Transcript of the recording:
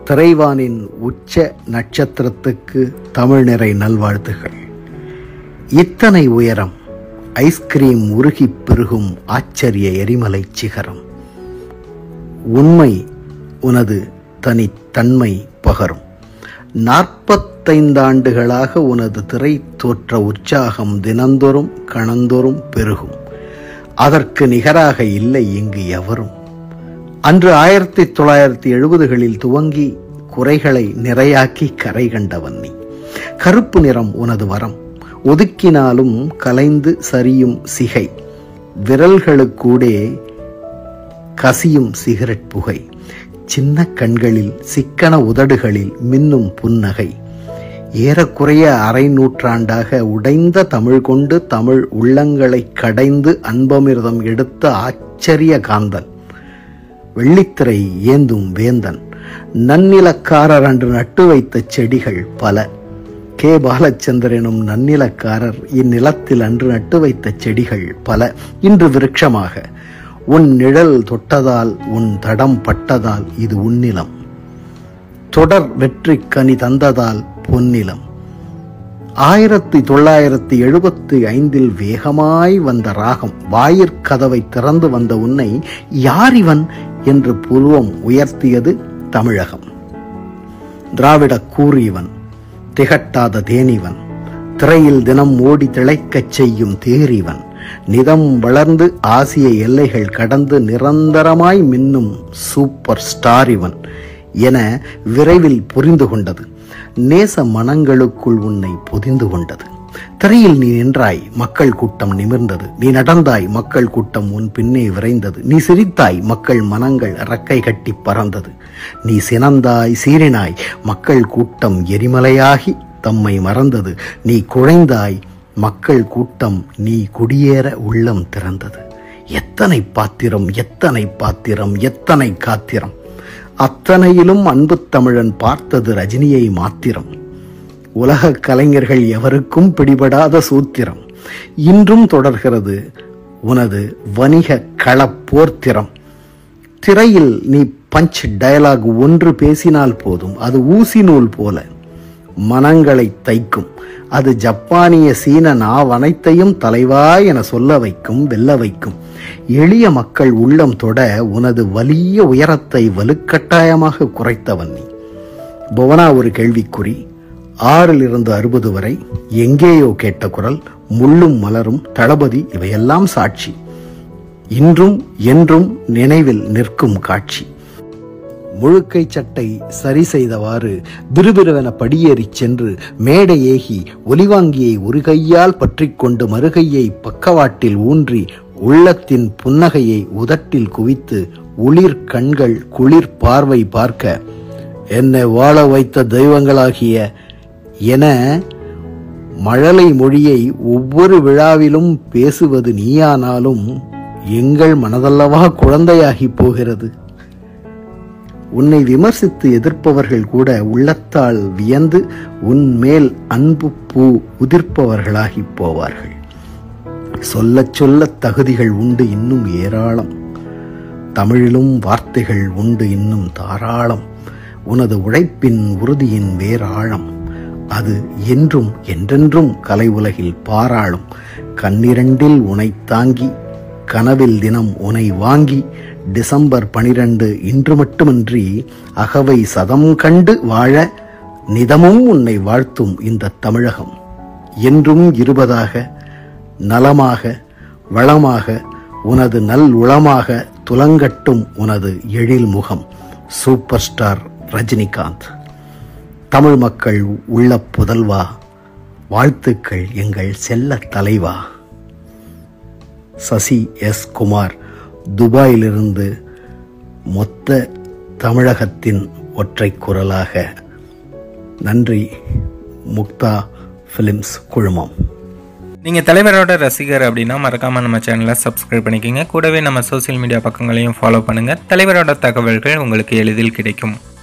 திரைவானின் உச்ச நட்சத்திரத்துக்கு தமிழ் நிறை நல்வாழ்த்துகள் இத்தனை உயரம் ஐஸ்கிரீம் உருகிப் பெருகும் ஆச்சரிய எரிமலை சிகரம் உண்மை உனது தனித்தன்மை பகரும் நாற்பத்தைந்தாண்டுகளாக உனது திரை தோற்ற உற்சாகம் தினந்தோறும் கணந்தோறும் பெருகும் அதற்கு நிகராக இல்லை இங்கு எவரும் அன்று ஆயிரத்தி தொள்ளாயிரத்தி எழுபதுகளில் துவங்கி குறைகளை நிறையாக்கி கரை கண்டவன் நீ கருப்பு நிறம் உனது வரம் ஒதுக்கினாலும் கலைந்து சரியும் சிகை விரல்களுக்கூடே கசியும் சிகரெட் புகை சின்ன கண்களில் சிக்கன உதடுகளில் மின்னும் புன்னகை ஏறக்குறைய அரை நூற்றாண்டாக உடைந்த தமிழ் கொண்டு தமிழ் உள்ளங்களை கடைந்து அன்பமிர்தம் எடுத்த ஆச்சரிய காந்தன் வெள்ளித்திரை ஏந்தும் வேந்தன் நன்னிலக்காரர் அன்று நட்டு வைத்த செடிகள் பல கே பாலச்சந்தர் எனும் நன்னிலக்காரர் இந்நிலத்தில் அன்று நட்டு வைத்த செடிகள் பல இன்று விருட்சமாக உன் நிழல் தொட்டதால் உன் தடம் பட்டதால் இது உன்னிலம் தொடர் வெற்றி கனி தந்ததால் பொன்னிலம் ஆயிரத்தி தொள்ளாயிரத்தி எழுபத்தி ஐந்தில் வேகமாய் வந்த ராகம் வாயிற்கதவை திறந்து வந்த உன்னை யார் இவன் என்று புருவம் உயர்த்தியது தமிழகம் திராவிட கூறியவன் திகட்டாத தேனிவன் திரையில் தினம் ஓடி திளைக்கச் செய்யும் தேரிவன் நிதம் வளர்ந்து ஆசிய எல்லைகள் கடந்து நிரந்தரமாய் மின்னும் சூப்பர் ஸ்டார் இவன் என விரைவில் புரிந்து கொண்டது நேச மனங்களுக்குள் உன்னை பொதிந்து கொண்டது திரையில் நீ நின்றாய் மக்கள் கூட்டம் நிமிர்ந்தது நீ நடந்தாய் மக்கள் கூட்டம் உன் பின்னே விரைந்தது நீ சிரித்தாய் மக்கள் மனங்கள் ரக்கை கட்டி பறந்தது நீ சினந்தாய் சீறினாய் மக்கள் கூட்டம் எரிமலையாகி தம்மை மறந்தது நீ குழைந்தாய் மக்கள் கூட்டம் நீ குடியேற உள்ளம் திறந்தது எத்தனை பாத்திரம் எத்தனை பாத்திரம் எத்தனை காத்திரம் அத்தனையிலும் அன்பு தமிழன் பார்த்தது ரஜினியை மாத்திரம் உலக கலைஞர்கள் எவருக்கும் பிடிபடாத சூத்திரம் இன்றும் தொடர்கிறது உனது வணிக களப்போர்த்திரம் திரையில் நீ பஞ்ச் டயலாக் ஒன்று பேசினால் போதும் அது ஊசி நூல் போல மனங்களை தைக்கும் அது ஜப்பானிய சீன நாவனைத்தையும் தலைவா என சொல்ல வைக்கும் வெல்ல வைக்கும் எளிய மக்கள் உள்ளம் தொட உனது வலிய உயரத்தை வலுக்கட்டாயமாக குறைத்தவன் நீ புவனா ஒரு கேள்விக்குறி ஆறில் இருந்து அறுபது வரை எங்கேயோ கேட்ட குரல் முள்ளும் மலரும் தளபதி இவையெல்லாம் சாட்சி இன்றும் என்றும் நினைவில் நிற்கும் காட்சி முழுக்கை சட்டை சரி செய்தவாறு விறுவிறுவென படியேறிச் சென்று மேடை ஏகி ஒலிவாங்கியை ஒரு கையால் பற்றிக்கொண்டு மறுகையை பக்கவாட்டில் ஊன்றி உள்ளத்தின் புன்னகையை உதட்டில் குவித்து ஒளிர் கண்கள் குளிர் பார்வை பார்க்க என்னை வாழ வைத்த தெய்வங்களாகிய என மழலை மொழியை ஒவ்வொரு விழாவிலும் பேசுவது நீயானாலும் எங்கள் மனதல்லவா குழந்தையாகி போகிறது உன்னை விமர்சித்து எதிர்ப்பவர்கள் கூட உள்ளத்தால் வியந்து உன் மேல் அன்பு பூ உதிர்ப்பவர்களாகி போவார்கள் சொல்லச் சொல்ல தகுதிகள் உண்டு இன்னும் ஏராளம் தமிழிலும் வார்த்தைகள் உண்டு இன்னும் தாராளம் உனது உழைப்பின் உறுதியின் வேறாழம் அது என்றும் என்றென்றும் கலை உலகில் பாராளும் கண்ணிரண்டில் உனை தாங்கி கனவில் தினம் உனை வாங்கி டிசம்பர் பனிரெண்டு இன்று மட்டுமின்றி அகவை சதம் கண்டு வாழ நிதமும் உன்னை வாழ்த்தும் இந்த தமிழகம் என்றும் இருபதாக நலமாக வளமாக உனது நல் உளமாக துலங்கட்டும் உனது எழில் முகம் சூப்பர் ஸ்டார் ரஜினிகாந்த் தமிழ் மக்கள் உள்ள புதல்வா வாழ்த்துக்கள் எங்கள் செல்ல தலைவா சசி எஸ் குமார் துபாயிலிருந்து மொத்த தமிழகத்தின் ஒற்றை குரலாக நன்றி முக்தா ஃபிலிம்ஸ் குழுமம் நீங்கள் தலைவரோட ரசிகர் அப்படின்னா மறக்காமல் நம்ம சேனலை சப்ஸ்கிரைப் பண்ணிக்கோங்க கூடவே நம்ம சோஷியல் மீடியா பக்கங்களையும் ஃபாலோ பண்ணுங்கள் தலைவரோட தகவல்கள் உங்களுக்கு எளிதில் கிடைக்கும்